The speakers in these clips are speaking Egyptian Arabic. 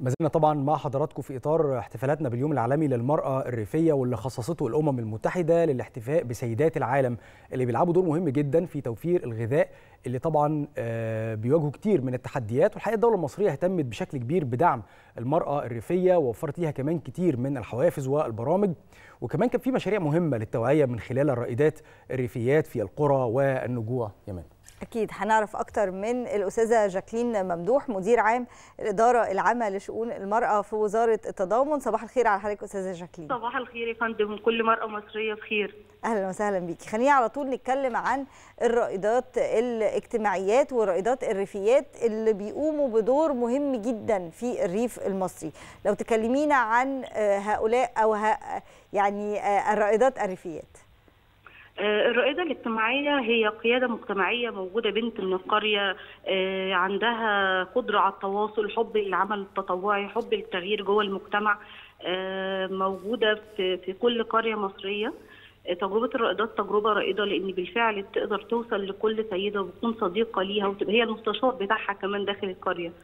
ما زلنا طبعا مع حضراتكم في اطار احتفالاتنا باليوم العالمي للمراه الريفيه واللي خصصته الامم المتحده للاحتفاء بسيدات العالم اللي بيلعبوا دور مهم جدا في توفير الغذاء اللي طبعا آه، بيواجهوا كتير من التحديات والحقيقه الدوله المصريه اهتمت بشكل كبير بدعم المراه الريفيه ووفرت ليها كمان كتير من الحوافز والبرامج وكمان كان في مشاريع مهمه للتوعيه من خلال الرائدات الريفيات في القرى والنجوع يمن أكيد هنعرف أكتر من الأستاذة جاكلين ممدوح مدير عام الإدارة العامة لشؤون المرأة في وزارة التضامن صباح الخير على حضرتك أستاذة جاكلين صباح الخير يا فندم كل مرأة مصرية بخير أهلا وسهلا بيكي خلينا على طول نتكلم عن الرائدات الاجتماعيات والرائدات الريفيات اللي بيقوموا بدور مهم جدا في الريف المصري لو تكلمينا عن آه، هؤلاء أو ه... يعني آه، الرائدات الريفيات آه، الرائدة الاجتماعية هي قيادة مجتمعية موجودة بنت من القرية آه، عندها قدرة على التواصل حب العمل التطوعي حب التغيير جوه المجتمع آه، موجودة في في كل قرية مصرية آه، تجربة الرائدات تجربة رائدة لأن بالفعل تقدر توصل لكل سيدة وتكون صديقة ليها وتبقى هي المستشار بتاعها كمان داخل القرية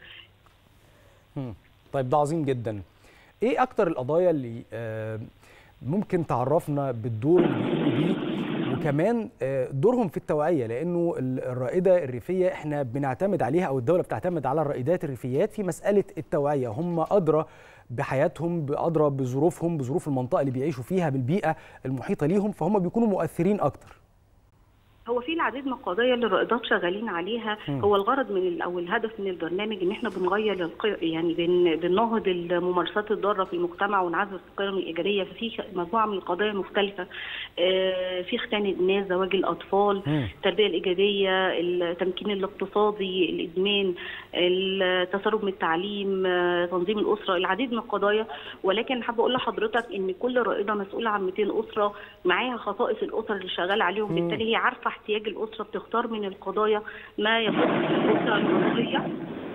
مم. طيب ده عظيم جدا ايه اكتر القضايا اللي آه، ممكن تعرفنا بالدور اللي بيقوموا بيه وكمان آه، دورهم في التوعيه لانه ال- الرائده الريفيه احنا بنعتمد عليها او الدوله بتعتمد على الرائدات الريفيات في مساله التوعيه هم ادرى بحياتهم ادرى بظروفهم بظروف المنطقه اللي بيعيشوا فيها بالبيئه المحيطه ليهم فهم بيكونوا مؤثرين اكتر هو في العديد من القضايا اللي الرائدات شغالين عليها مم. هو الغرض من ال- او الهدف من البرنامج ان احنا بنغير الق- يعني بن بننهض الممارسات الضاره في المجتمع ونعزز القيم الايجابيه ففي ش- مجموعه من القضايا مختلفه آه، في ختان الناس زواج الاطفال مم. التربيه الايجابيه التمكين الاقتصادي الادمان التسرب من التعليم آه، تنظيم الاسره العديد من القضايا ولكن حابه اقول لحضرتك ان كل رائده مسؤوله عن 200 اسره معاها خصائص الاسر اللي شغاله عليهم مم. بالتالي هي عارفه احتياج الاسره بتختار من القضايا ما يخص الاسره المصريه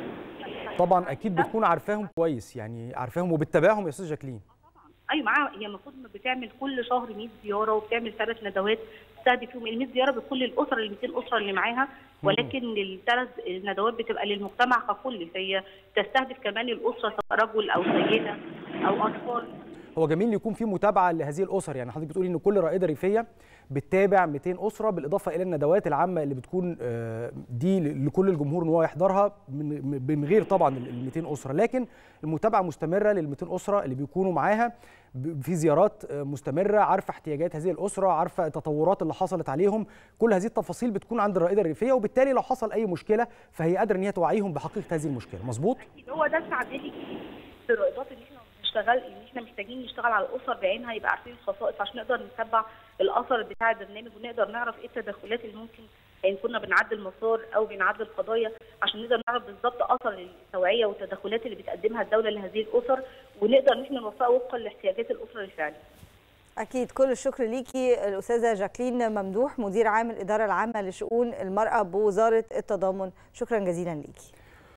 طبعا اكيد بتكون عارفاهم كويس يعني عارفاهم وبتتابعهم يا استاذ جاكلين ايوه معاها هي المفروض بتعمل كل شهر 100 زياره وبتعمل ثلاث ندوات تستهدف فيهم ال 100 زياره بكل الاسر ال 200 اسره اللي معاها ولكن الثلاث الندوات بتبقى للمجتمع ككل فهي تستهدف كمان الاسره سواء رجل او سيده او اطفال هو جميل يكون في متابعه لهذه الاسر يعني حضرتك بتقولي ان كل رائده ريفيه بتتابع 200 اسره بالاضافه الى الندوات العامه اللي بتكون آه، دي ل- لكل الجمهور ان هو يحضرها من من غير طبعا ال 200 اسره لكن المتابعه مستمره لل 200 اسره اللي بيكونوا معاها ب- في زيارات آه، مستمره عارفه احتياجات هذه الاسره عارفه التطورات اللي حصلت عليهم كل هذه التفاصيل بتكون عند الرائده الريفيه وبالتالي لو حصل اي مشكله فهي قادره ان هي توعيهم بحقيقه هذه المشكله مظبوط هو ده التعديل الجديد في الرائدات اللي احنا بنشتغل ان احنا محتاجين نشتغل على الاسر بعينها يبقى عارفين الخصائص عشان نقدر نتبع الاثر بتاع البرنامج ونقدر نعرف ايه التدخلات اللي ممكن يعني كنا بنعدل مسار او بنعدل قضايا عشان نقدر نعرف بالظبط اثر التوعيه والتدخلات اللي بتقدمها الدوله لهذه الاسر ونقدر ان احنا نوفقها وفقا لاحتياجات الاسره الفعليه. أكيد كل الشكر ليكي الأستاذة جاكلين ممدوح مدير عام الإدارة العامة لشؤون المرأة بوزارة التضامن شكرا جزيلا ليكي